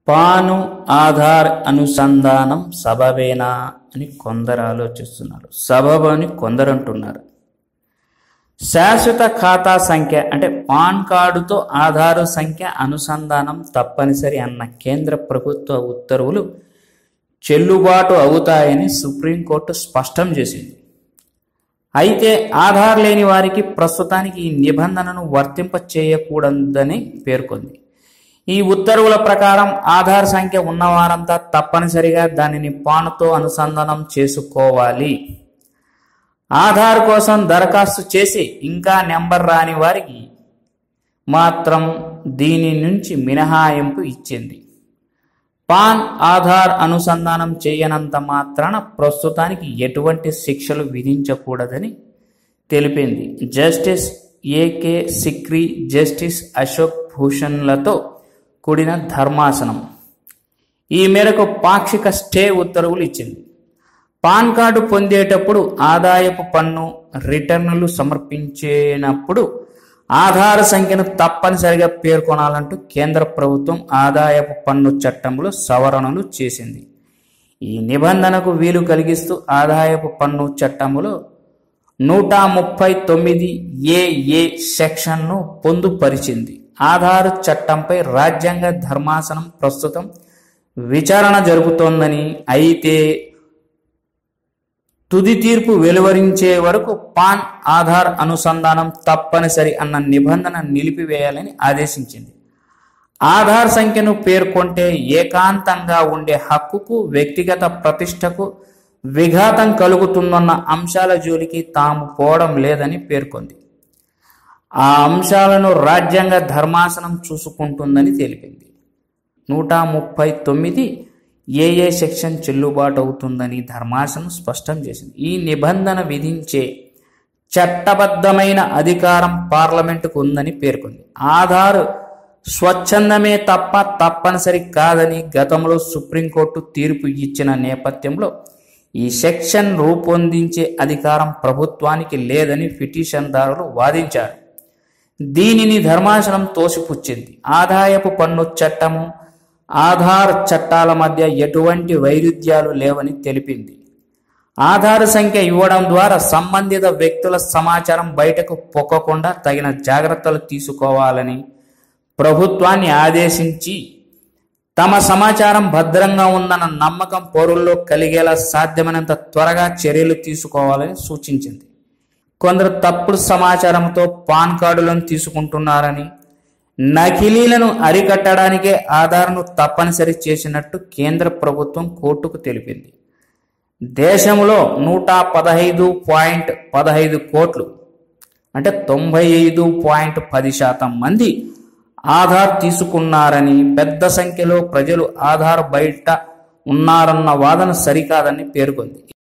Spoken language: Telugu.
పాను ఆధార్ అనుసంధానం సబబేనా అని కొందరు ఆలోచిస్తున్నారు సబబు అని కొందరు అంటున్నారు శాశ్వత ఖాతా సంఖ్య అంటే పాన్ కార్డుతో ఆధారు సంఖ్య అనుసంధానం తప్పనిసరి అన్న కేంద్ర ప్రభుత్వ ఉత్తర్వులు చెల్లుబాటు అవుతాయని సుప్రీంకోర్టు స్పష్టం చేసింది అయితే ఆధార్ లేని వారికి ప్రస్తుతానికి ఈ నిబంధనను వర్తింప చేయకూడదని పేర్కొంది ఈ ఉత్తర్వుల ప్రకారం ఆధార్ సంఖ్య ఉన్నవారంతా తప్పనిసరిగా దానిని పానుతో అనుసంధానం చేసుకోవాలి ఆధార్ కోసం దరఖాస్తు చేసి ఇంకా నెంబర్ రాని వారికి మాత్రం దీని నుంచి మినహాయింపు ఇచ్చింది పాన్ ఆధార్ అనుసంధానం చేయనంత మాత్రాన ప్రస్తుతానికి ఎటువంటి శిక్షలు విధించకూడదని తెలిపింది justice A K Sikri justice Ashok భూషణ్లతో కూడిన ధర్మాసనం ఈ మేరకు పాక్షిక స్టే ఉత్తర్వులు ఇచ్చింది పాన్ కార్డు పొందేటప్పుడు ఆదాయపు పన్ను రిటర్నులు సమర్పించినప్పుడు ఆధార్ సంఖ్యను తప్పనిసరిగా పేర్కొనాలంటూ కేంద్ర ప్రభుత్వం ఆదాయపు పన్ను చట్టంలో సవరణలు చేసింది ఈ నిబంధనకు వీలు కలిగిస్తూ ఆదాయపు పన్ను చట్టంలో నూట ముప్పై తొమ్మిది ఏ సెక్షన్ను పొందుపరిచింది ఆధార్ చట్టంపై రాజ్యాంగ ధర్మాసనం ప్రస్తుతం విచారణ జరుపుతోందని అయితే తుది తీర్పు వెలువరించే వరకు పాన్ ఆధార్ అనుసంధానం తప్పనిసరి అన్న నిబంధన నిలిపివేయాలని ఆదేశించింది ఆధార్ సంఖ్యను పేర్కొంటే ఏకాంతంగా ఉండే హక్కుకు వ్యక్తిగత ప్రతిష్టకు విఘాతం కలుగుతుందన్న అంశాల జోలికి తాము పోవడం లేదని పేర్కొంది ఆ అంశాలను రాజ్యాంగ ధర్మాసనం చూసుకుంటుందని తెలిపింది నూట ముప్పై తొమ్మిది ఏ ఏ సెక్షన్ చెల్లుబాటు అవుతుందని ధర్మాసనం స్పష్టం చేసింది ఈ నిబంధన విధించే చట్టబద్ధమైన అధికారం పార్లమెంటుకు ఉందని పేర్కొంది ఆధార్ స్వచ్ఛందమే తప్ప తప్పనిసరి కాదని గతంలో సుప్రీంకోర్టు తీర్పు ఇచ్చిన నేపథ్యంలో ఈ సెక్షన్ రూపొందించే అధికారం ప్రభుత్వానికి లేదని పిటిషన్దారులు వాదించారు దీనిని ధర్మాసనం తోసిపుచ్చింది ఆదాయపు పన్ను చట్టము ఆధార్ చట్టాల మధ్య ఎటువంటి వైరుధ్యాలు లేవని తెలిపింది ఆధార్ సంఖ్య ఇవ్వడం ద్వారా సంబంధిత వ్యక్తుల సమాచారం బయటకు పొక్కకుండా తగిన జాగ్రత్తలు తీసుకోవాలని ప్రభుత్వాన్ని ఆదేశించి తమ సమాచారం భద్రంగా ఉందన్న నమ్మకం పౌరుల్లో కలిగేలా సాధ్యమైనంత త్వరగా చర్యలు తీసుకోవాలని సూచించింది కొందరు తప్పుడు సమాచారంతో పాన్ కార్డులను తీసుకుంటున్నారని నకిలీలను అరికట్టడానికే ఆధార్ను తప్పనిసరి చేసినట్టు కేంద్ర ప్రభుత్వం కోర్టుకు తెలిపింది దేశంలో నూట పదహైదు పాయింట్ పదహైదు కోట్లు అంటే తొంభై ఐదు పాయింట్ పది శాతం మంది ఆధార్ తీసుకున్నారని పెద్ద సంఖ్యలో ప్రజలు ఆధార్ బయట ఉన్నారన్న వాదన సరికాదని పేర్కొంది